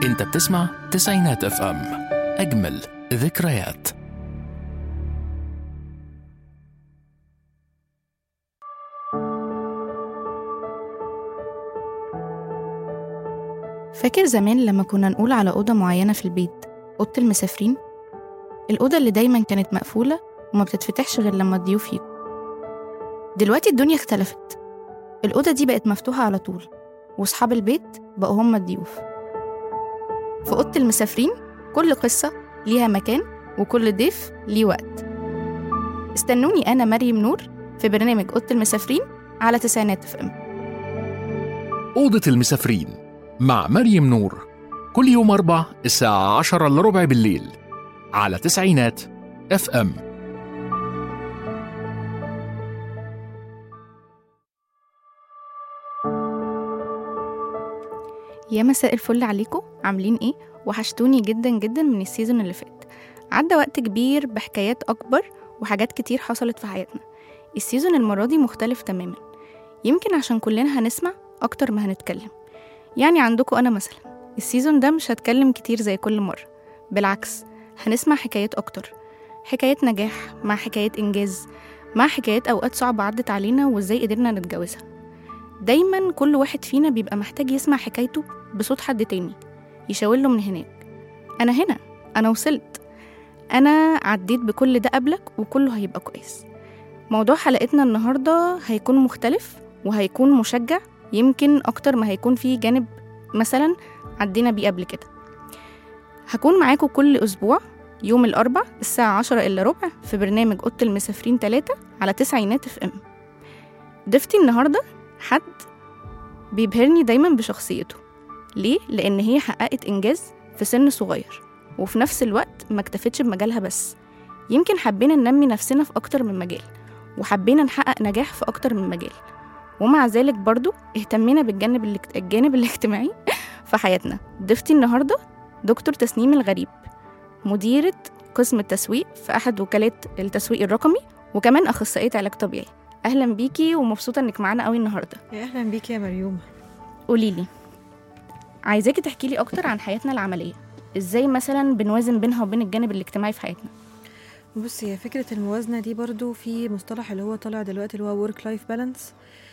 انت بتسمع تسعينات اف ام اجمل ذكريات فاكر زمان لما كنا نقول على أوضة معينة في البيت أوضة المسافرين الأوضة اللي دايما كانت مقفولة وما بتتفتحش غير لما الضيوف يجوا دلوقتي الدنيا اختلفت الأوضة دي بقت مفتوحة على طول وأصحاب البيت بقوا هم الضيوف في أوضة المسافرين كل قصة ليها مكان وكل ضيف ليه وقت استنوني أنا مريم نور في برنامج أوضة المسافرين على تسعينات اف ام أوضة المسافرين مع مريم نور كل يوم أربع الساعة عشرة إلا ربع بالليل على تسعينات اف ام يا مساء الفل عليكم عاملين ايه وحشتوني جدا جدا من السيزون اللي فات عدى وقت كبير بحكايات اكبر وحاجات كتير حصلت في حياتنا السيزون المرة دي مختلف تماما يمكن عشان كلنا هنسمع اكتر ما هنتكلم يعني عندكم انا مثلا السيزون ده مش هتكلم كتير زي كل مرة بالعكس هنسمع حكايات اكتر حكايات نجاح مع حكايات انجاز مع حكايات اوقات صعبة عدت علينا وازاي قدرنا نتجاوزها دايما كل واحد فينا بيبقى محتاج يسمع حكايته بصوت حد تاني يشاور له من هناك انا هنا انا وصلت انا عديت بكل ده قبلك وكله هيبقى كويس موضوع حلقتنا النهارده هيكون مختلف وهيكون مشجع يمكن اكتر ما هيكون فيه جانب مثلا عدينا بيه قبل كده هكون معاكم كل اسبوع يوم الاربع الساعه عشرة الا ربع في برنامج اوضه المسافرين ثلاثة على تسعينات اف ام ضيفتي النهارده حد بيبهرني دايما بشخصيته ليه؟ لأن هي حققت إنجاز في سن صغير وفي نفس الوقت ما اكتفتش بمجالها بس يمكن حبينا ننمي نفسنا في أكتر من مجال وحبينا نحقق نجاح في أكتر من مجال ومع ذلك برضو اهتمينا بالجانب الاجت- الجانب الاجتماعي في حياتنا ضيفتي النهاردة دكتور تسنيم الغريب مديرة قسم التسويق في أحد وكالات التسويق الرقمي وكمان أخصائية علاج طبيعي أهلا بيكي ومبسوطة إنك معانا قوي النهاردة يا اهلا بيك يا مريوم قولي لي عايزاكي تحكي لي اكتر عن حياتنا العمليه ازاي مثلا بنوازن بينها وبين الجانب الاجتماعي في حياتنا بصي هي فكره الموازنه دي برضو في مصطلح اللي هو طالع دلوقتي اللي هو ورك لايف بالانس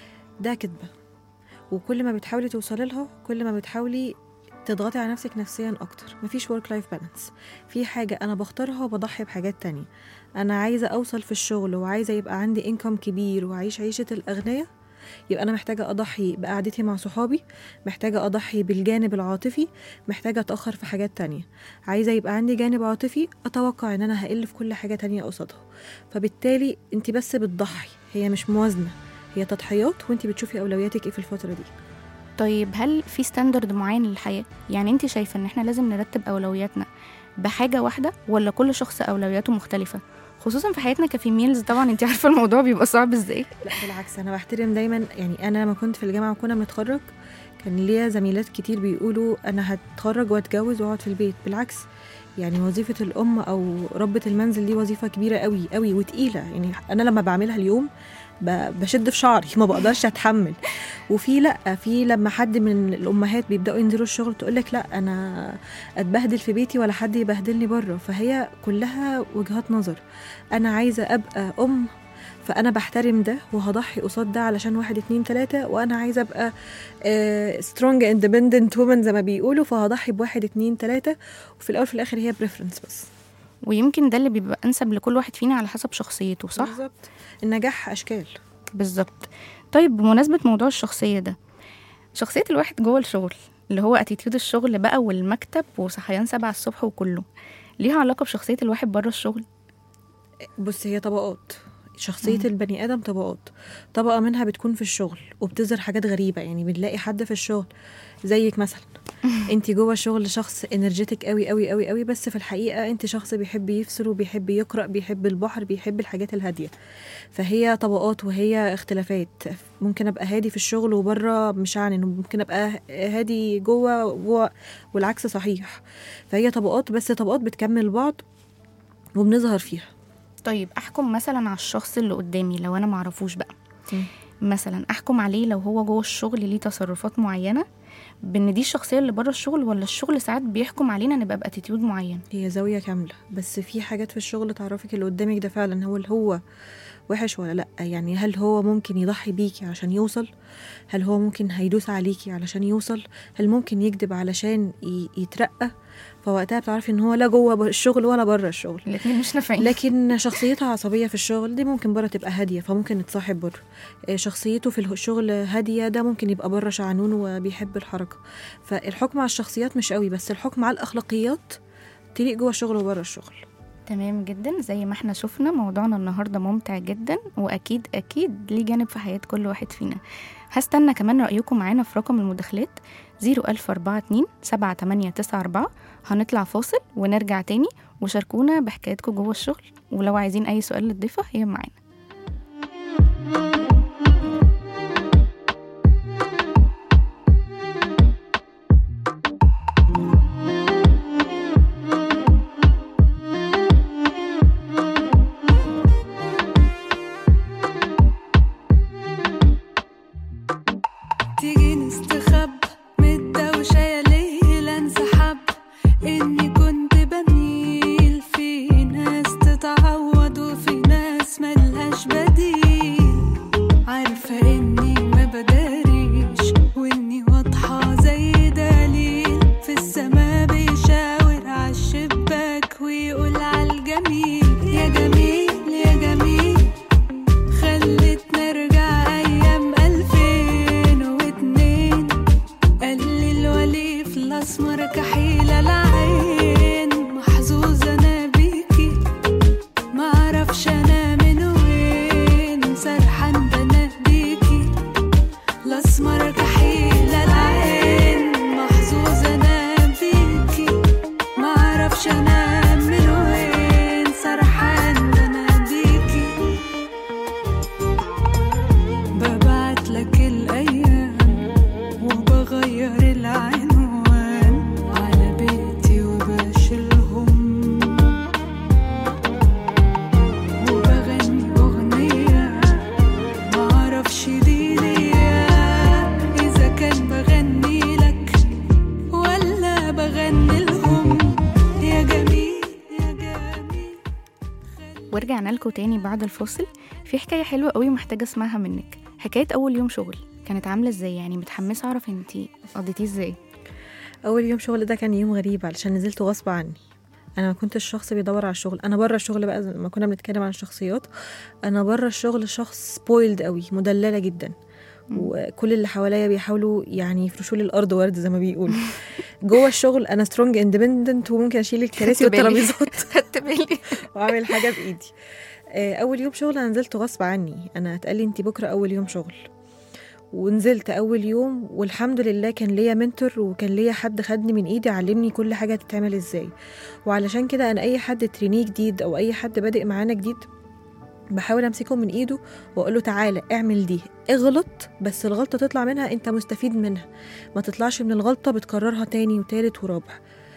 ده كدبه وكل ما بتحاولي توصلي لها كل ما بتحاولي تضغطي على نفسك نفسيا اكتر مفيش ورك لايف بالانس في حاجه انا بختارها وبضحي بحاجات تانية انا عايزه اوصل في الشغل وعايزه يبقى عندي انكم كبير وعيش عيشه الاغنياء يبقى انا محتاجه اضحي بقعدتي مع صحابي محتاجه اضحي بالجانب العاطفي محتاجه اتاخر في حاجات تانية عايزه يبقى عندي جانب عاطفي اتوقع ان انا هقل في كل حاجه تانية قصادها فبالتالي انت بس بتضحي هي مش موازنه هي تضحيات وانت بتشوفي اولوياتك ايه في الفتره دي طيب هل في ستاندرد معين للحياه يعني انت شايفه ان احنا لازم نرتب اولوياتنا بحاجه واحده ولا كل شخص اولوياته مختلفه خصوصا في حياتنا كفيميلز طبعا انت عارفه الموضوع بيبقى صعب ازاي لا بالعكس انا بحترم دايما يعني انا لما كنت في الجامعه وكنا بنتخرج كان ليا زميلات كتير بيقولوا انا هتخرج واتجوز واقعد في البيت بالعكس يعني وظيفه الام او ربة المنزل دي وظيفه كبيره قوي قوي وتقيله يعني انا لما بعملها اليوم ب- بشد في شعري ما بقدرش اتحمل وفي لا في لما حد من الامهات بيبداوا ينزلوا الشغل تقول لك لا انا اتبهدل في بيتي ولا حد يبهدلني بره فهي كلها وجهات نظر انا عايزه ابقى ام فانا بحترم ده وهضحي قصاد ده علشان واحد اتنين تلاته وانا عايزه ابقى سترونج اندبندنت وومن زي ما بيقولوا فهضحي بواحد اتنين تلاته وفي الاول في الاخر هي بريفرنس بس ويمكن ده اللي بيبقى انسب لكل واحد فينا على حسب شخصيته صح بالظبط النجاح اشكال بالظبط طيب بمناسبة موضوع الشخصية ده شخصية الواحد جوه الشغل اللي هو اتيتيود الشغل بقى والمكتب وصحيان سبعة الصبح وكله ليها علاقة بشخصية الواحد بره الشغل بص هي طبقات شخصية مم. البني آدم طبقات طبقة منها بتكون في الشغل وبتظهر حاجات غريبة يعني بنلاقي حد في الشغل زيك مثلا انت جوه الشغل شخص انرجيتك قوي قوي قوي قوي بس في الحقيقة انت شخص بيحب يفصل وبيحب يقرأ بيحب البحر بيحب الحاجات الهادية فهي طبقات وهي اختلافات ممكن ابقى هادي في الشغل وبره مش عنن وممكن ابقى هادي جوه جوه والعكس صحيح فهي طبقات بس طبقات بتكمل بعض وبنظهر فيها طيب احكم مثلا على الشخص اللي قدامي لو انا معرفوش بقى مم. مثلا احكم عليه لو هو جوه الشغل ليه تصرفات معينه بان دي الشخصيه اللي بره الشغل ولا الشغل ساعات بيحكم علينا نبقى باتيتيود معين هي زاوية كاملة بس في حاجات في الشغل تعرفك اللي قدامك ده فعلا هو اللي هو وحش ولا لأ يعني هل هو ممكن يضحي بيكي عشان يوصل هل هو ممكن هيدوس عليكي علشان يوصل هل ممكن يكذب علشان ي- يترقى فوقتها بتعرفي ان هو لا جوه الشغل ولا بره الشغل الاثنين مش نافعين لكن شخصيتها عصبية في الشغل دي ممكن بره تبقى هادية فممكن نتصاحب بره آه، شخصيته في الشغل هادية ده ممكن يبقى بره شعنون وبيحب الحركة فالحكم على الشخصيات مش قوي بس الحكم على الأخلاقيات تليق جوه الشغل وبره الشغل تمام جدا زي ما احنا شفنا موضوعنا النهارده ممتع جدا واكيد اكيد ليه جانب في حياه كل واحد فينا هستنى كمان رايكم معانا في رقم المداخلات 01042 7894 هنطلع فاصل ونرجع تاني وشاركونا بحكاياتكم جوه الشغل ولو عايزين اي سؤال للضيفه هي معانا تيجي نستخب من الدوشة يا ليل انسحب إني كنت بميل في ناس تتعوض وفي ناس ملهاش بديل عارفة إني ما بداريش وإني واضحة زي دليل في السما بيشاور عالشباك ويقول عالجميل يا جميل يا جميل خلتنا نرجع أيام ألفين واتنين قلل وليف الأسمر كحيلة العين محظوظة أنا بيكي معرفش أنا من وين سرحان بناديكي الأسمر كحيلة العين محظوظة أنا بيكي معرفش أنا من وين سرحان بناديكي ببعت لك الأيام وبغير العنوان على بيتي وبشيلهم وبغني أغنية معرفش دي ليا إذا كان بغني لك ولا بغني لهم يا جميل يا جميل ورجعنا لكم تاني بعد الفاصل في حكايه حلوه قوي محتاجه اسمعها منك حكايه اول يوم شغل كانت عامله ازاي يعني متحمسه اعرف انتي قضيتيه ازاي أول يوم شغل ده كان يوم غريب علشان نزلت غصب عني أنا ما كنتش شخص بيدور على الشغل أنا بره الشغل بقى لما كنا بنتكلم عن الشخصيات أنا بره الشغل شخص سبويلد قوي مدللة جدا وكل اللي حواليا بيحاولوا يعني يفرشوا لي الارض ورد زي ما بيقولوا جوه الشغل انا سترونج اندبندنت وممكن اشيل الكراسي خدت بالي. والترابيزات خدت بالي واعمل حاجه بايدي آه، اول يوم شغل انا نزلت غصب عني انا اتقال لي انت بكره اول يوم شغل ونزلت اول يوم والحمد لله كان ليا منتور وكان ليا حد خدني من ايدي علمني كل حاجه تتعمل ازاي وعلشان كده انا اي حد ترينيه جديد او اي حد بادئ معانا جديد بحاول امسكه من ايده واقول له تعالى اعمل دي اغلط بس الغلطه تطلع منها انت مستفيد منها ما تطلعش من الغلطه بتكررها تاني وتالت ورابع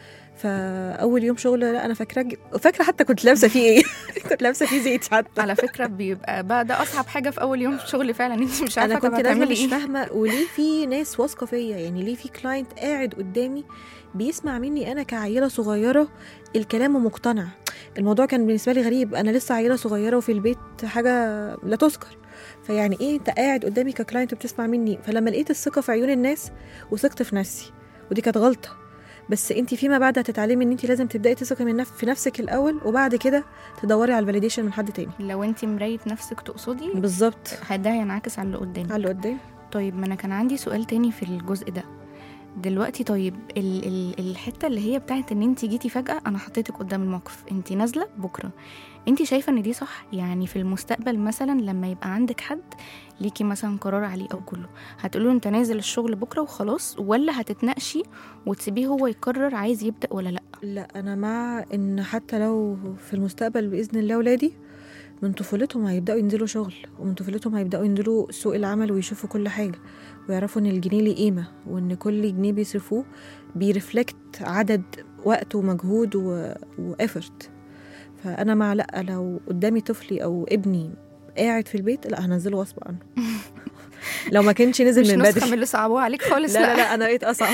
فاول يوم شغل لا انا فاكره ج- فاكره حتى كنت لابسه فيه ايه كنت لابسه فيه زيت حتى على فكره بيبقى بقى ده اصعب حاجه في اول يوم شغل فعلا انت مش عارفه انا كنت طب نازله هتعملي مش ايه فاهمه وليه في ناس واثقه فيا يعني ليه في كلاينت قاعد قدامي بيسمع مني انا كعيله صغيره الكلام ومقتنع الموضوع كان بالنسبه لي غريب انا لسه عيله صغيره وفي البيت حاجه لا تذكر فيعني ايه انت قاعد قدامي ككلاينت وبتسمع مني فلما لقيت الثقه في عيون الناس وثقت في نفسي ودي كانت غلطه بس انت فيما بعد هتتعلمي ان انت لازم تبداي تثقي من نف... في نفسك الاول وبعد كده تدوري على الفاليديشن من حد تاني لو انت مرايه نفسك تقصدي بالظبط ده هينعكس على اللي قدامك على اللي قدام طيب ما انا كان عندي سؤال تاني في الجزء ده دلوقتي طيب ال ال الحته اللي هي بتاعت ان انت جيتي فجاه انا حطيتك قدام الموقف انت نازله بكره انت شايفه ان دي صح يعني في المستقبل مثلا لما يبقى عندك حد ليكي مثلا قرار عليه او كله هتقولوا انت نازل الشغل بكره وخلاص ولا هتتناقشي وتسيبيه هو يقرر عايز يبدا ولا لا لا انا مع ان حتى لو في المستقبل باذن الله ولادي من طفولتهم هيبداوا ينزلوا شغل ومن طفولتهم هيبداوا ينزلوا سوق العمل ويشوفوا كل حاجه ويعرفوا ان الجنيه ليه قيمه وان كل جنيه بيصرفوه بيرفلكت عدد وقت ومجهود و... وافرت فانا مع لا لو قدامي طفلي او ابني قاعد في البيت لا هنزله غصب عنه لو ما كانش مش نزل من نسخه من بدري اللي صعبوها عليك خالص لا لا لا انا بقيت اصعب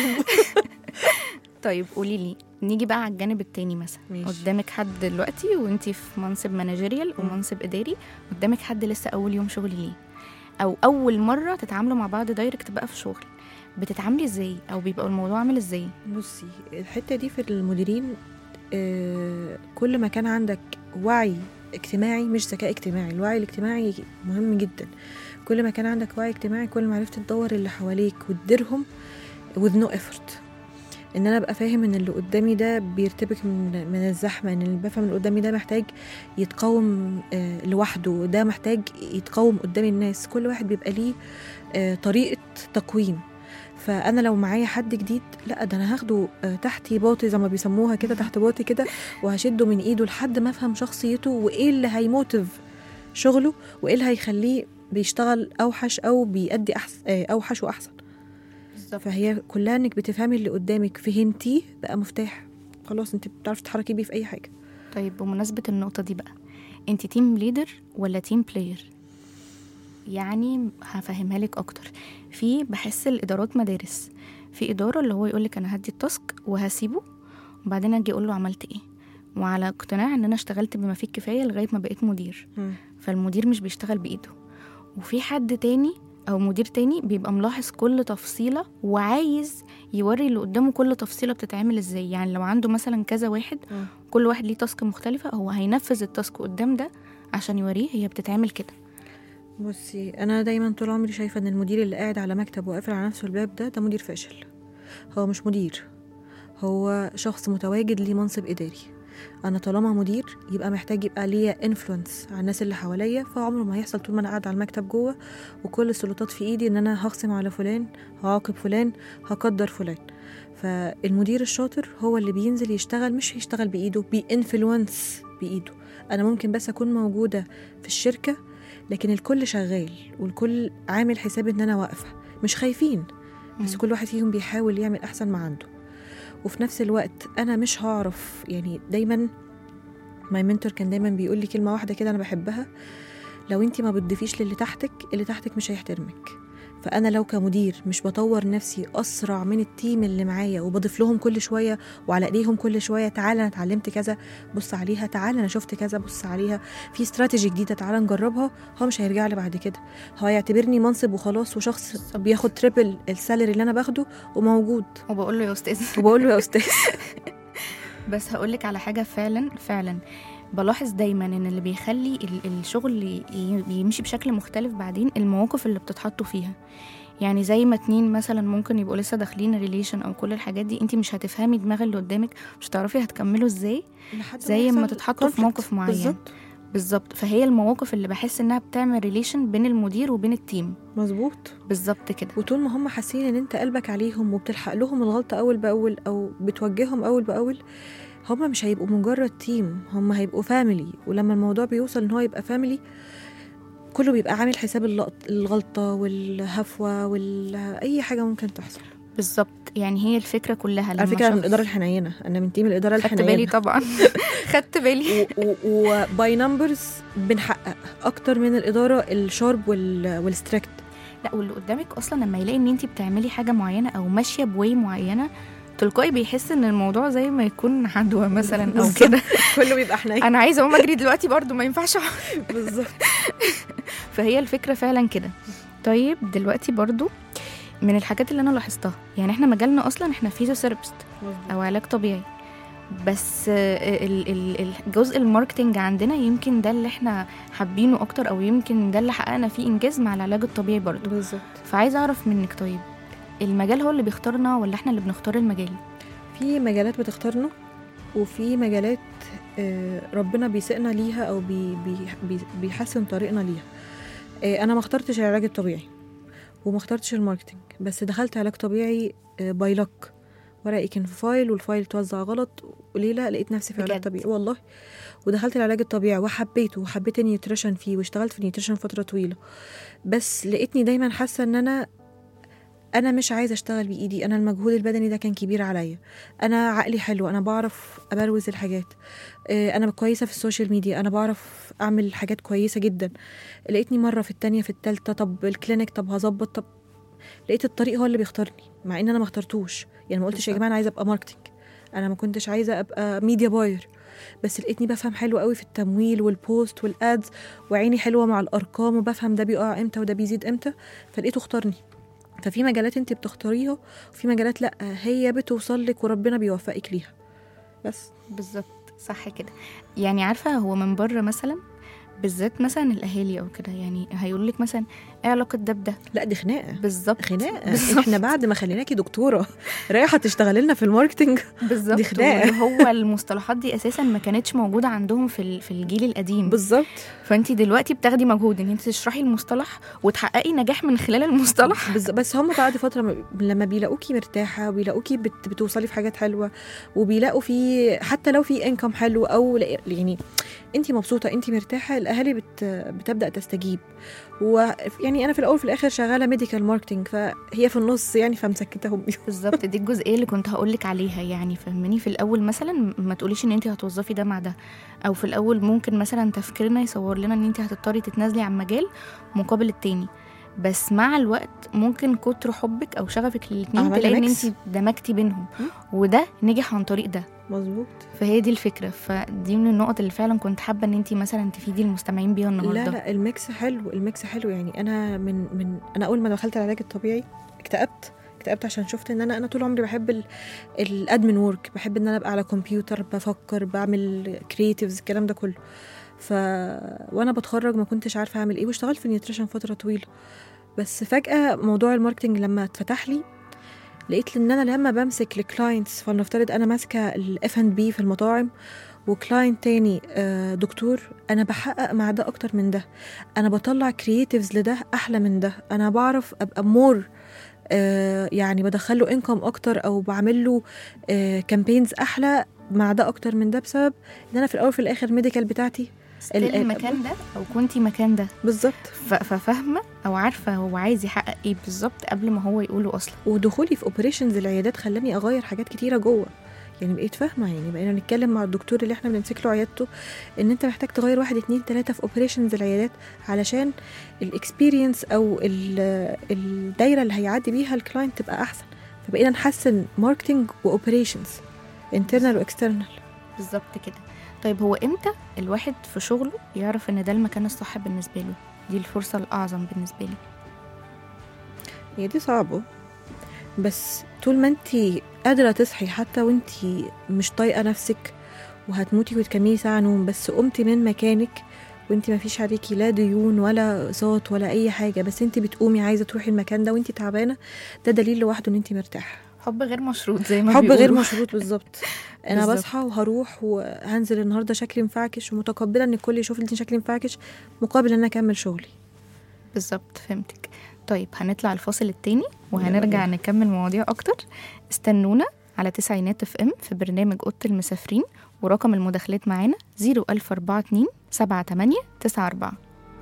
طيب قولي لي نيجي بقى على الجانب التاني مثلا ماشي. قدامك حد دلوقتي وانتي في منصب مانجيريال مم. ومنصب اداري قدامك حد لسه اول يوم شغل ليه او اول مره تتعاملوا مع بعض دايركت بقى في شغل بتتعاملي ازاي او بيبقى الموضوع عامل ازاي بصي الحته دي في المديرين آه، كل ما كان عندك وعي اجتماعي مش ذكاء اجتماعي الوعي الاجتماعي مهم جدا كل ما كان عندك وعي اجتماعي كل ما عرفت تدور اللي حواليك وتديرهم with no effort ان انا ابقى فاهم ان اللي قدامي ده بيرتبك من من الزحمه ان اللي بفهم اللي قدامي ده محتاج يتقاوم آه، لوحده ده محتاج يتقاوم قدام الناس كل واحد بيبقى ليه آه، طريقه تقويم فانا لو معايا حد جديد لا ده انا هاخده آه، تحت باطي زي ما بيسموها كده تحت باطي كده وهشده من ايده لحد ما افهم شخصيته وايه اللي هيموتيف شغله وايه اللي هيخليه بيشتغل اوحش او بيأدي احسن اوحش واحسن بالظبط فهي كلها انك بتفهمي اللي قدامك فهمتيه بقى مفتاح خلاص انت بتعرفي تتحركي بيه في اي حاجه طيب بمناسبه النقطه دي بقى انت تيم ليدر ولا تيم بلاير يعني هفهمها لك اكتر في بحس الادارات مدارس في اداره اللي هو يقول لك انا هدي التاسك وهسيبه وبعدين اجي اقول له عملت ايه وعلى اقتناع ان انا اشتغلت بما فيه الكفايه لغايه ما بقيت مدير فالمدير مش بيشتغل بايده وفي حد تاني او مدير تاني بيبقى ملاحظ كل تفصيله وعايز يوري اللي قدامه كل تفصيله بتتعمل ازاي يعني لو عنده مثلا كذا واحد مم. كل واحد ليه تاسك مختلفه هو هينفذ التاسك قدام ده عشان يوريه هي بتتعمل كده بصي انا دايما طول عمري شايفه ان المدير اللي قاعد على مكتب وقافل على نفسه الباب ده ده مدير فاشل هو مش مدير هو شخص متواجد ليه منصب اداري انا طالما مدير يبقى محتاج يبقى ليا انفلونس على الناس اللي حواليا فعمره ما هيحصل طول ما انا قاعده على المكتب جوه وكل السلطات في ايدي ان انا هخصم على فلان هعاقب فلان هقدر فلان فالمدير الشاطر هو اللي بينزل يشتغل مش يشتغل بايده بانفلونس بايده انا ممكن بس اكون موجوده في الشركه لكن الكل شغال والكل عامل حساب ان انا واقفه مش خايفين بس مم. كل واحد فيهم بيحاول يعمل احسن ما عنده وفي نفس الوقت انا مش هعرف يعني دايما ماي منتور كان دايما بيقول لي كلمه واحده كده انا بحبها لو انت ما بتضيفيش للي تحتك اللي تحتك مش هيحترمك فانا لو كمدير مش بطور نفسي اسرع من التيم اللي معايا وبضيف لهم كل شويه وعلى ايديهم كل شويه تعالى انا اتعلمت كذا بص عليها تعالى انا شفت كذا بص عليها في استراتيجي جديده تعالى نجربها هو مش هيرجع لي بعد كده هو هيعتبرني منصب وخلاص وشخص بالظبط. بياخد تريبل السالري اللي انا باخده وموجود وبقول له يا استاذ وبقول له يا استاذ بس هقولك على حاجة فعلا فعلا بلاحظ دايما ان اللي بيخلي ال- الشغل ي- يمشي بشكل مختلف بعدين المواقف اللي بتتحطوا فيها يعني زي ما اتنين مثلا ممكن يبقوا لسه داخلين ريليشن او كل الحاجات دي انت مش هتفهمي دماغ اللي قدامك مش هتعرفي هتكملوا ازاي زي ما يحصل تتحطوا في conflict. موقف معين. بالظبط بالظبط فهي المواقف اللي بحس انها بتعمل ريليشن بين المدير وبين التيم مظبوط بالظبط كده وطول ما هم حاسين ان انت قلبك عليهم وبتلحق لهم الغلطه اول باول او بتوجههم اول باول هم مش هيبقوا مجرد تيم هم هيبقوا فاميلي ولما الموضوع بيوصل ان هو يبقى فاميلي كله بيبقى عامل حساب اللقط- الغلطه والهفوه وال اي حاجه ممكن تحصل بالظبط يعني هي الفكره كلها لما على فكره انا من شخص- الاداره الحنينه انا من تيم الاداره خدت بالي الحنينه طبعا خدت بالي وباي نمبرز بنحقق اكتر من الاداره الشارب والستريكت لا واللي قدامك اصلا لما يلاقي ان انت بتعملي حاجه معينه او ماشيه بواي معينه تلقائي بيحس ان الموضوع زي ما يكون عدوى مثلا او بالظبط. كده كله بيبقى حنين انا عايزه اقوم اجري دلوقتي برضو ما ينفعش أقعد. بالظبط فهي الفكره فعلا كده طيب دلوقتي برضو من الحاجات اللي انا لاحظتها يعني احنا مجالنا اصلا احنا فيزيوثيرابيست او علاج طبيعي بس آه، ال- ال- الجزء الماركتنج عندنا يمكن ده اللي احنا حابينه اكتر او يمكن ده اللي حققنا فيه انجاز مع العلاج الطبيعي برضو بالظبط فعايزه اعرف منك طيب المجال هو اللي بيختارنا ولا احنا اللي بنختار المجال في مجالات بتختارنا وفي مجالات آه، ربنا بيسقنا ليها او بي بي بي بيحسن طريقنا ليها آه، انا ما اخترتش العلاج الطبيعي وما اخترتش الماركتينج بس دخلت علاج طبيعي باي لك ورقي كان في فايل والفايل اتوزع غلط وليله لقيت نفسي في علاج بجد؟ طبيعي والله ودخلت العلاج الطبيعي وحبيته وحبيت النيوتريشن فيه واشتغلت في النيوتريشن فتره طويله بس لقيتني دايما حاسه ان انا انا مش عايزه اشتغل بايدي انا المجهود البدني ده كان كبير عليا انا عقلي حلو انا بعرف ابروز الحاجات آه، انا كويسه في السوشيال ميديا انا بعرف اعمل حاجات كويسه جدا لقيتني مره في التانية في التالتة طب الكلينيك طب هظبط طب لقيت الطريق هو اللي بيختارني مع ان انا ما اخترتوش يعني ما قلتش يا جماعه انا عايزه ابقى ماركتنج انا ما كنتش عايزه ابقى ميديا باير بس لقيتني بفهم حلو قوي في التمويل والبوست والادز وعيني حلوه مع الارقام وبفهم ده بيقع امتى وده بيزيد امتى فلقيته اختارني ففي مجالات انت بتختاريها وفي مجالات لا هي بتوصل لك وربنا بيوفقك ليها بس بالظبط صح كده يعني عارفه هو من بره مثلا بالذات مثلا الاهالي او كده يعني هيقول لك مثلا ايه علاقه ده بده لا دي خناقه بالظبط خناقه بالظبط. احنا بعد ما خليناكي دكتوره رايحه تشتغلي لنا في الماركتنج بالظبط دي خناقة. واللي هو المصطلحات دي اساسا ما كانتش موجوده عندهم في ال- في الجيل القديم بالظبط فانت دلوقتي بتاخدي مجهود ان انت تشرحي المصطلح وتحققي نجاح من خلال المصطلح بز- بس هم بعد فتره م- لما بيلاقوكي مرتاحه وبيلاقوكي بت بتوصلي في حاجات حلوه وبيلاقوا في حتى لو في انكم حلو او لا- يعني انت مبسوطه انت مرتاحه الاهالي بت بتبدا تستجيب ويعني انا في الاول في الاخر شغاله ميديكال ماركتنج فهي في النص يعني فمسكتهم بالظبط دي الجزئيه اللي كنت هقول لك عليها يعني فهمني في الاول مثلا ما تقوليش ان انت هتوظفي ده مع ده او في الاول ممكن مثلا تفكيرنا يصور لنا ان انت هتضطري تتنازلي عن مجال مقابل التاني بس مع الوقت ممكن كتر حبك او شغفك للاتنين عملنا تلاقي ان ميكس. انت دمجتي بينهم مم. وده نجح عن طريق ده مظبوط فهي دي الفكره فدي من النقط اللي فعلا كنت حابه ان انت مثلا تفيدي المستمعين بيها النهارده لا لا الميكس حلو الميكس حلو يعني انا من من انا اول ما دخلت العلاج الطبيعي اكتئبت اكتئبت عشان شفت ان انا انا طول عمري بحب ال- الادمن ورك بحب ان انا ابقى على كمبيوتر بفكر بعمل كرييتيفز الكلام ده كله ف وانا بتخرج ما كنتش عارفه اعمل ايه واشتغلت في النيوتريشن فتره طويله بس فجاه موضوع الماركتنج لما اتفتح لي لقيت ان انا لما بمسك الكلاينتس فلنفترض انا ماسكه الاف اند بي في المطاعم وكلاينت تاني آه، دكتور انا بحقق مع ده اكتر من ده انا بطلع كرييتيفز لده احلى من ده انا بعرف ابقى مور يعني بدخله انكم اكتر او بعمل له كامبينز احلى مع ده اكتر من ده بسبب ان انا في الاول في الاخر ميديكال بتاعتي ستيل ال- المكان ده او كنتي مكان ده بالظبط ف- ففاهمه او عارفه هو عايز يحقق ايه بالظبط قبل ما هو يقوله اصلا ودخولي في اوبريشنز العيادات خلاني اغير حاجات كتيره جوه يعني بقيت فاهمه يعني بقينا نتكلم مع الدكتور اللي احنا بنمسك له عيادته ان انت محتاج تغير واحد اتنين تلاته في اوبريشنز العيادات علشان الاكسبيرينس او ال- الدايره اللي هيعدي بيها الكلاينت تبقى احسن فبقينا نحسن ماركتنج واوبريشنز انترنال واكسترنال بالظبط كده طيب هو امتى الواحد في شغله يعرف ان ده المكان الصح بالنسبه له دي الفرصه الاعظم بالنسبه لي هي دي صعبة بس طول ما انت قادرة تصحي حتى وانت مش طايقة نفسك وهتموتي وتكملي ساعة نوم بس قمتي من مكانك وانت ما فيش عليكي لا ديون ولا اقساط ولا اي حاجة بس انت بتقومي عايزة تروحي المكان ده وانت تعبانة ده دليل لوحده ان انت مرتاحة حب غير مشروط زي ما حب غير بيقولوا. مشروط بالظبط انا بالظبط. بصحى وهروح وهنزل النهارده شكلي مفعكش ومتقبله ان الكل يشوف لي شكلي مفعكش مقابل ان انا اكمل شغلي بالظبط فهمتك طيب هنطلع الفاصل التاني وهنرجع نكمل مواضيع اكتر استنونا على تسعينات اف ام في برنامج اوضه المسافرين ورقم المداخلات معانا 01042 78 94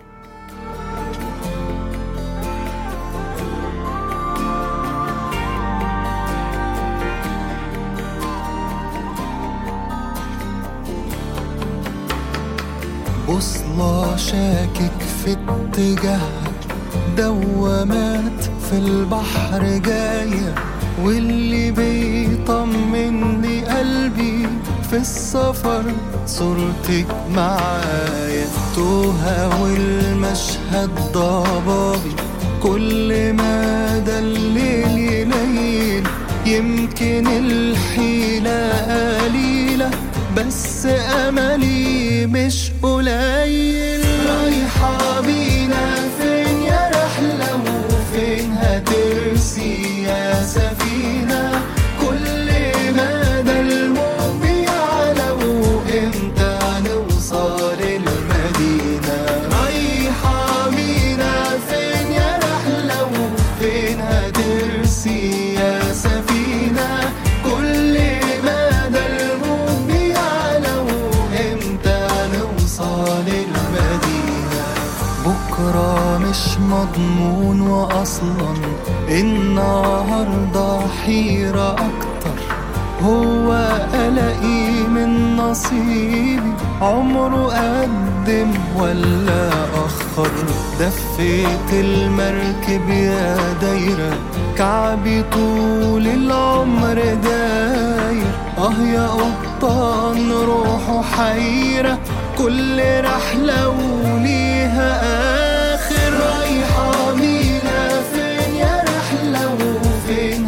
بوصلة شاكك في اتجاهها دوامات في البحر جاية واللي بيطمني قلبي في السفر صورتك معايا توها والمشهد ضبابي كل ما ده الليل يليل يمكن الحيلة قليلة بس أملي مش قليل رايحة بينا فين يا رحلة وفين هترسي يا سفينة كل ما ده الموج بيعلى وامتى نوصل المدينة رايحة بينا فين يا رحلة وفين هترسي يا سفينة كل ما ده الموج بيعلى وامتى نوصل المدينة بكرة مش مضمون وأصلا النهاردة حيرة أكتر هو قلقي من نصيبي عمره قدم ولا أخر دفيت المركب يا دايرة كعبي طول العمر داير اه يا قبطان روحه حيرة كل رحلة وليها آخر رايحة بينا فين يا رحلة وفين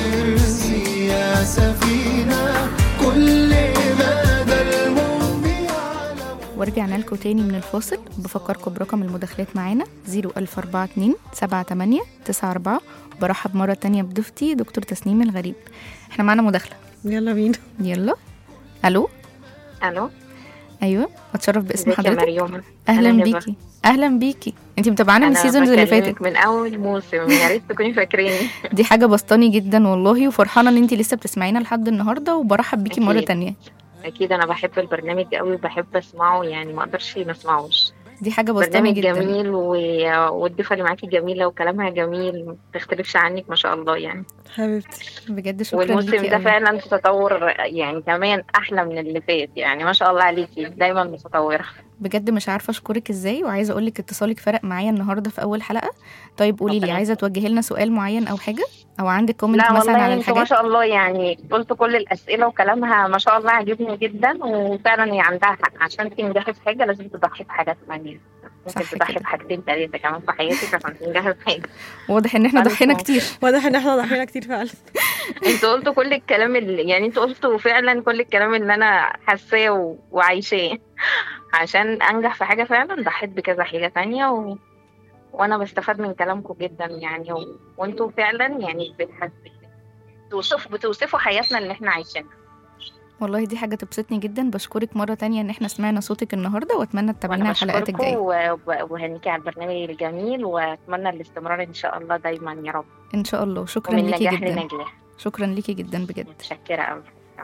هترسي يا سفينة كل مدى الموت بيعلى ورجعنا لكم تاني من الفاصل بفكركم برقم المداخلات معانا 01042 78 94 برحب مرة تانية بضيفتي دكتور تسنيم الغريب احنا معانا مداخلة يلا بينا يلا الو الو ايوه اتشرف باسم ازيك يا حضرتك مريوم اهلا أنا هبة. بيكي اهلا بيكي انت متابعانا من أنا السيزونز اللي بكلمك فاتت من اول موسم يا ريت تكوني فاكريني دي حاجة بسطاني جدا والله وفرحانة ان انت لسه بتسمعينا لحد النهاردة وبرحب بيكي مرة أكيد. تانية اكيد انا بحب البرنامج قوي وبحب اسمعه يعني ما اقدرش ما اسمعوش دي حاجة بسطاني برنامج جدا جميل و... والضيفه اللي معاكي جميله وكلامها جميل ما تختلفش عنك ما شاء الله يعني حبيبتي بجد شكرا والموسم ليكي ده أوي. فعلا في تطور يعني كمان احلى من اللي فات يعني ما شاء الله عليكي دايما متطوره بجد مش عارفه اشكرك ازاي وعايزه اقول لك اتصالك فرق معايا النهارده في اول حلقه طيب قولي لي ربنا عايزه توجهي لنا سؤال معين او حاجه او عندك كومنت لا مثلا والله على انتوا ما الحاجات شاء الله يعني قلت كل الاسئله وكلامها ما شاء الله عجبني جدا وفعلا هي عندها حق عشان تنجحي في حاجه لازم تضحي بحاجات ثانيه ممكن صح تضحي كده. بحاجتين ثلاثه كمان في حياتك عشان تنجحي في حاجه واضح ان احنا ألف ضحينا مبروك. كتير واضح ان احنا ضحينا كتير فعلا انتوا قلتوا كل الكلام اللي يعني انتوا قلتوا فعلا كل الكلام اللي انا حاساه و- وعايشاه عشان انجح في حاجه فعلا ضحيت بكذا حاجه تانية و... وانا بستفاد من كلامكم جدا يعني و... وانتوا فعلا يعني بتحس... بتوصفوا بتوصفوا حياتنا اللي احنا عايشينها والله دي حاجه تبسطني جدا بشكرك مره تانية ان احنا سمعنا صوتك النهارده واتمنى تتابعينا وانا الحلقات بشكركم الجايه و- و- وهنيكي على البرنامج الجميل واتمنى الاستمرار ان شاء الله دايما يا رب ان شاء الله شكرا ومن ليكي نجاح جدا لنجاح شكرا ليكي جدا بجد متشكره قوي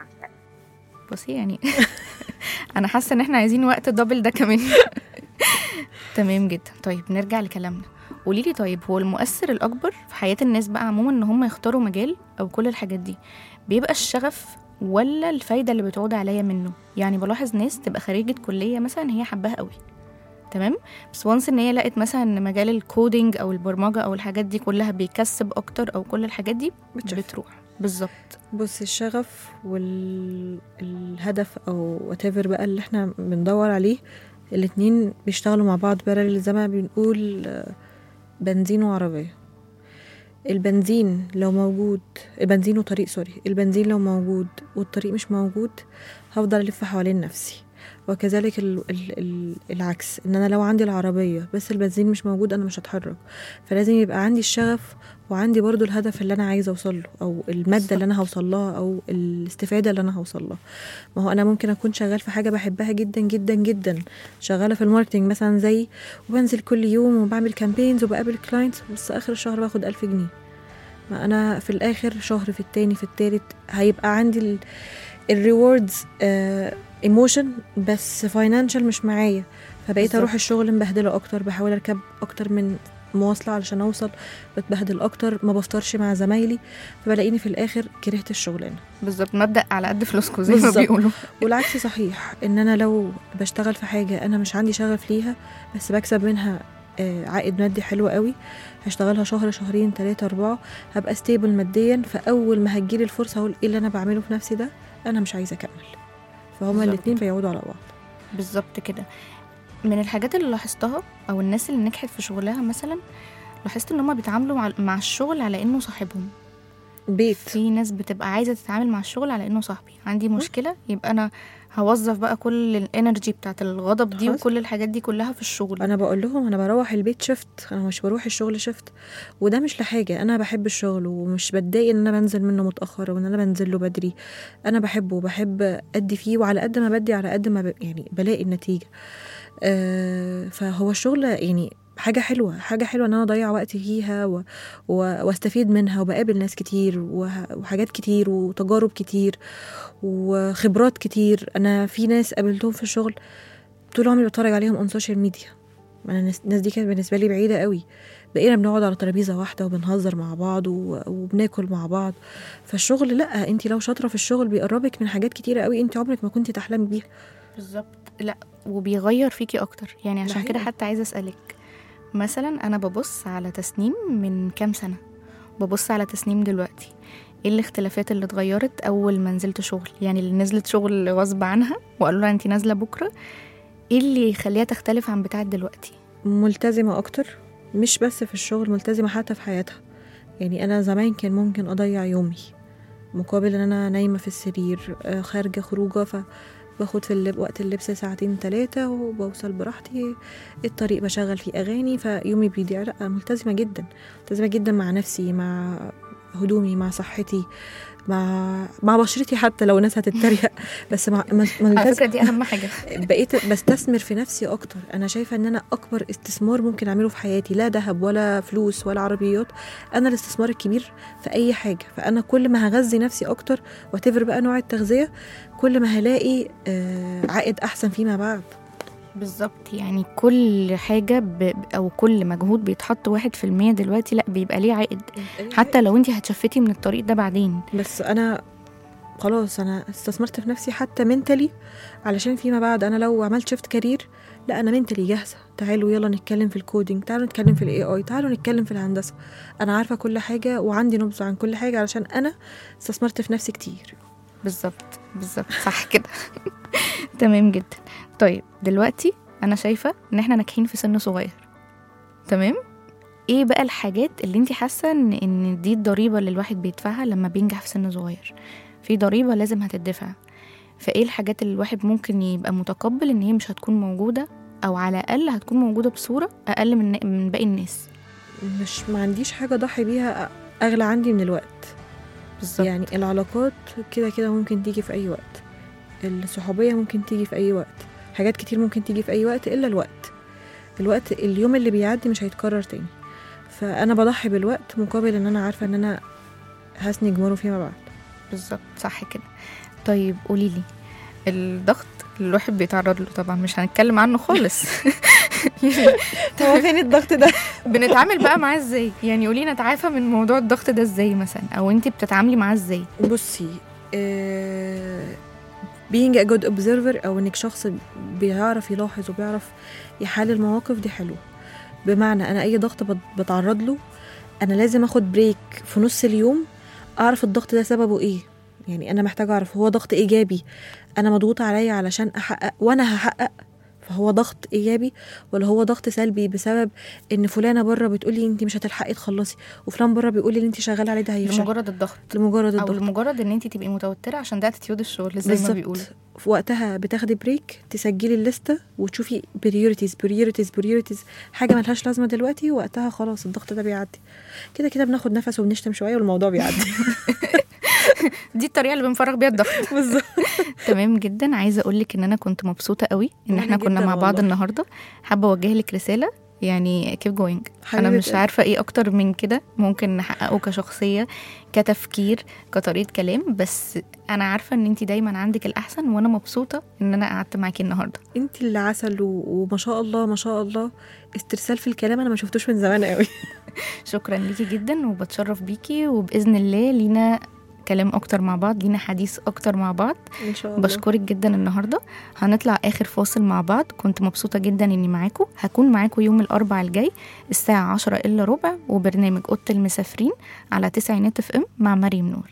بصي يعني انا حاسه ان احنا عايزين وقت دبل ده كمان تمام جدا طيب نرجع لكلامنا قولي لي طيب هو المؤثر الاكبر في حياه الناس بقى عموما ان هم يختاروا مجال او كل الحاجات دي بيبقى الشغف ولا الفايده اللي بتعود عليا منه يعني بلاحظ ناس تبقى خريجه كليه مثلا هي حباها قوي تمام بس وانس ان هي لقت مثلا ان مجال الكودينج او البرمجه او الحاجات دي كلها بيكسب اكتر او كل الحاجات دي بتشوف. بتروح بالظبط بص الشغف والهدف او whatever بقى اللي احنا بندور عليه الاتنين بيشتغلوا مع بعض بارل زي ما بنقول آه، بنزين وعربية البنزين لو موجود البنزين وطريق سوري البنزين لو موجود والطريق مش موجود هفضل الف حوالين نفسي وكذلك ال ال ال العكس ان انا لو عندي العربية بس البنزين مش موجود انا مش هتحرك فلازم يبقى عندي الشغف وعندي برضو الهدف اللي انا عايزه اوصل له او الماده اللي انا هوصل لها او الاستفاده اللي انا هوصل لها ما هو انا ممكن اكون شغال في حاجه بحبها جدا جدا جدا شغاله في الماركتنج مثلا زي وبنزل كل يوم وبعمل كامبينز وبقابل كلاينتس بس اخر الشهر باخد ألف جنيه ما انا في الاخر شهر في التاني في التالت هيبقى عندي الريوردز ايموشن بس فاينانشال مش معايا فبقيت بالظبط. اروح الشغل مبهدله اكتر بحاول اركب اكتر من مواصله علشان اوصل بتبهدل اكتر ما بفطرش مع زمايلي فبلاقيني في الاخر كرهت الشغلانه بالظبط مبدا على قد فلوسكم زي ما بالظبط. بيقولوا والعكس صحيح ان انا لو بشتغل في حاجه انا مش عندي شغف ليها بس بكسب منها آه، عائد مادي حلو قوي هشتغلها شهر شهرين ثلاثة أربعة هبقى ستيبل ماديا فأول ما هتجيلي الفرصة هقول إيه اللي أنا بعمله في نفسي ده أنا مش عايزة أكمل فهما بالظبط. الاتنين بيعودوا على بعض بالظبط كده من الحاجات اللي لاحظتها او الناس اللي نجحت في شغلها مثلا لاحظت ان هم بيتعاملوا مع, مع الشغل على انه صاحبهم بيت في ناس بتبقى عايزه تتعامل مع الشغل على انه صاحبي عندي مشكله يبقى انا هوظف بقى كل الانرجي بتاعت الغضب دي حصل. وكل الحاجات دي كلها في الشغل انا بقول لهم انا بروح البيت شفت انا مش بروح الشغل شفت وده مش لحاجه انا بحب الشغل ومش بتضايق ان انا بنزل منه متاخر وان انا بنزل له بدري انا بحبه وبحب ادي فيه وعلى قد ما بدي على قد ما ب... يعني بلاقي النتيجه آه فهو الشغل يعني حاجة حلوة حاجة حلوة ان انا اضيع وقتي فيها و... و... واستفيد منها وبقابل ناس كتير وه... وحاجات كتير وتجارب كتير وخبرات كتير انا في ناس قابلتهم في الشغل طول عمري بتفرج عليهم اون سوشيال ميديا انا الناس الناس دي كانت بالنسبه لي بعيده قوي بقينا بنقعد على ترابيزه واحده وبنهزر مع بعض و- وبناكل مع بعض فالشغل لا انت لو شاطره في الشغل بيقربك من حاجات كتيره قوي انت عمرك ما كنتي تحلمي بيها بالظبط لا وبيغير فيكي اكتر يعني عشان كده حقيقي. حتى عايزه اسالك مثلا انا ببص على تسنيم من كام سنه ببص على تسنيم دلوقتي ايه الاختلافات اللي اتغيرت اول ما نزلت شغل يعني اللي نزلت شغل غصب عنها وقالوا لها انت نازله بكره ايه اللي يخليها تختلف عن بتاعه دلوقتي ملتزمة أكتر مش بس في الشغل ملتزمة حتى في حياتها يعني أنا زمان كان ممكن أضيع يومي مقابل إن أنا نايمة في السرير آه، خارجة خروجة فباخد في اللب وقت اللبس ساعتين تلاتة وبوصل براحتي الطريق بشغل فيه أغاني فيومي بيضيع لأ ملتزمة جدا ملتزمة جدا مع نفسي مع هدومي مع صحتي مع مع بشرتي حتى لو الناس هتتريق بس مع على ملتزمة فكره دي اهم حاجه بقيت بستثمر في نفسي اكتر انا شايفه ان انا اكبر استثمار ممكن اعمله في حياتي لا ذهب ولا فلوس ولا عربيات انا الاستثمار الكبير في اي حاجه فانا كل ما هغذي نفسي اكتر وتفر بقى نوع التغذيه كل ما هلاقي آه، عائد احسن فيما بعد بالظبط يعني كل حاجه ب... او كل مجهود بيتحط واحد في المية دلوقتي لا بيبقى ليه عائد حتى لو انت هتشفتي من الطريق ده بعدين بس انا خلاص انا استثمرت في نفسي حتى منتلي علشان فيما بعد انا لو عملت شيفت كارير لا انا منتلي جاهزه تعالوا يلا نتكلم في الكودينج تعالوا نتكلم في الاي اي تعالوا نتكلم في الهندسه انا عارفه كل حاجه وعندي نبذه عن كل حاجه علشان انا استثمرت في نفسي كتير بالظبط بالظبط صح كده تمام جدا طيب دلوقتي انا شايفه ان احنا ناجحين في سن صغير تمام ايه بقى الحاجات اللي انت حاسه ان ان دي الضريبه اللي الواحد بيدفعها لما بينجح في سن صغير في ضريبه لازم هتدفع فايه الحاجات اللي الواحد ممكن يبقى متقبل ان هي مش هتكون موجوده او على الاقل هتكون موجوده بصوره اقل من من باقي الناس مش ما عنديش حاجه اضحي بيها اغلى عندي من الوقت بالظبط يعني العلاقات كده كده ممكن تيجي في اي وقت الصحوبيه ممكن تيجي في اي وقت حاجات كتير ممكن تيجي في اي وقت الا الوقت الوقت اليوم اللي بيعدي مش هيتكرر تاني فانا بضحي بالوقت مقابل ان انا عارفه ان انا هسني جمهوره فيما بعد بالظبط صح كده طيب قولي لي الضغط اللي الواحد بيتعرض له طبعا مش هنتكلم عنه خالص هو فين الضغط ده بنتعامل بقى معاه ازاي يعني قولي نتعافى من موضوع الضغط ده ازاي مثلا او انت بتتعاملي معاه ازاي بصي آه being a good observer او انك شخص بيعرف يلاحظ وبيعرف يحلل المواقف دي حلوه بمعنى انا اي ضغط بت- بتعرض له انا لازم اخد بريك في نص اليوم اعرف الضغط ده سببه ايه يعني انا محتاجه اعرف هو ضغط ايجابي انا مضغوطه عليا علشان احقق وانا هحقق فهو ضغط ايجابي ولا هو ضغط سلبي بسبب ان فلانه بره بتقولي انت مش هتلحقي تخلصي وفلان بره بيقول لي اللي انت شغاله عليه ده هيفشل لمجرد الضغط لمجرد او الضغط لمجرد ان انت تبقي متوتره عشان ده اتيتيود الشغل زي ما بالظبط. بيقولوا في وقتها بتاخدي بريك تسجلي الليسته وتشوفي بريوريتيز بريوريتيز بريوريتيز حاجه ملهاش لازمه دلوقتي وقتها خلاص الضغط ده بيعدي كده كده بناخد نفس وبنشتم شويه والموضوع بيعدي دي الطريقه اللي بنفرغ بيها الضغط بالظبط تمام جدا عايزه اقول لك ان انا كنت مبسوطه قوي ان وأنا احنا كنا جداً مع بعض والله. النهارده حابه اوجه لك رساله يعني كيف جوينج انا حبيبة مش قلبي. عارفه ايه اكتر من كده ممكن نحققه كشخصيه كتفكير كطريقه كلام بس انا عارفه ان انت دايما عندك الاحسن وانا مبسوطه ان انا قعدت معاكي النهارده انت اللي عسل و- وما شاء الله ما شاء الله استرسال في الكلام انا ما شفتوش من زمان قوي شكرا ليكي جدا وبتشرف بيكي وباذن الله لينا كلام اكتر مع بعض لينا حديث اكتر مع بعض ان شاء الله بشكرك جدا النهارده هنطلع اخر فاصل مع بعض كنت مبسوطه جدا اني معاكم هكون معاكم يوم الاربع الجاي الساعه 10 الا ربع وبرنامج اوضه المسافرين على تسعينات اف ام مع مريم نور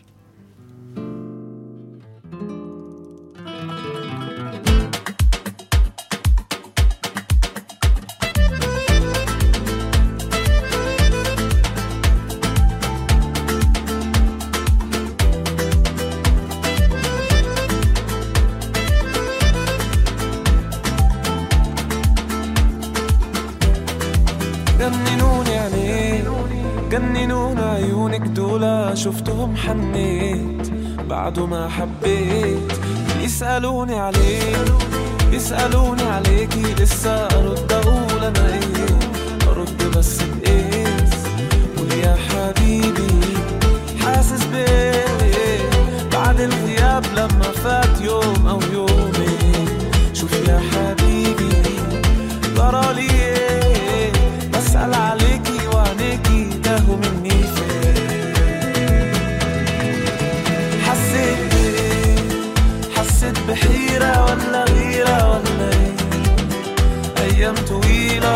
جننوني عينيك جننون عيونك دول شفتهم حنيت بعد ما حبيت يسألوني عليك يسألوني عليكي لسه أرد أقول أنا إيه أرد بس بإيه قول يا حبيبي حاسس بإيه بعد الغياب لما فات يوم أو يومين شوف يا حبيبي جرالي ايه بسأل عليكي وعينيكي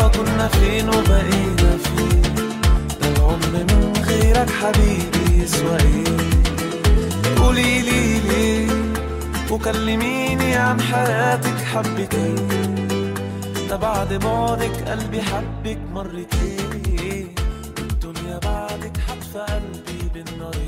اه كنا فين وبقينا فين ده العمر من غيرك حبيبي يسوى ايه قولي لي ليه وكلميني عن حياتك حبتين ده بعد بعدك قلبي حبك مرتين الدنيا بعدك حتف قلبي بالنار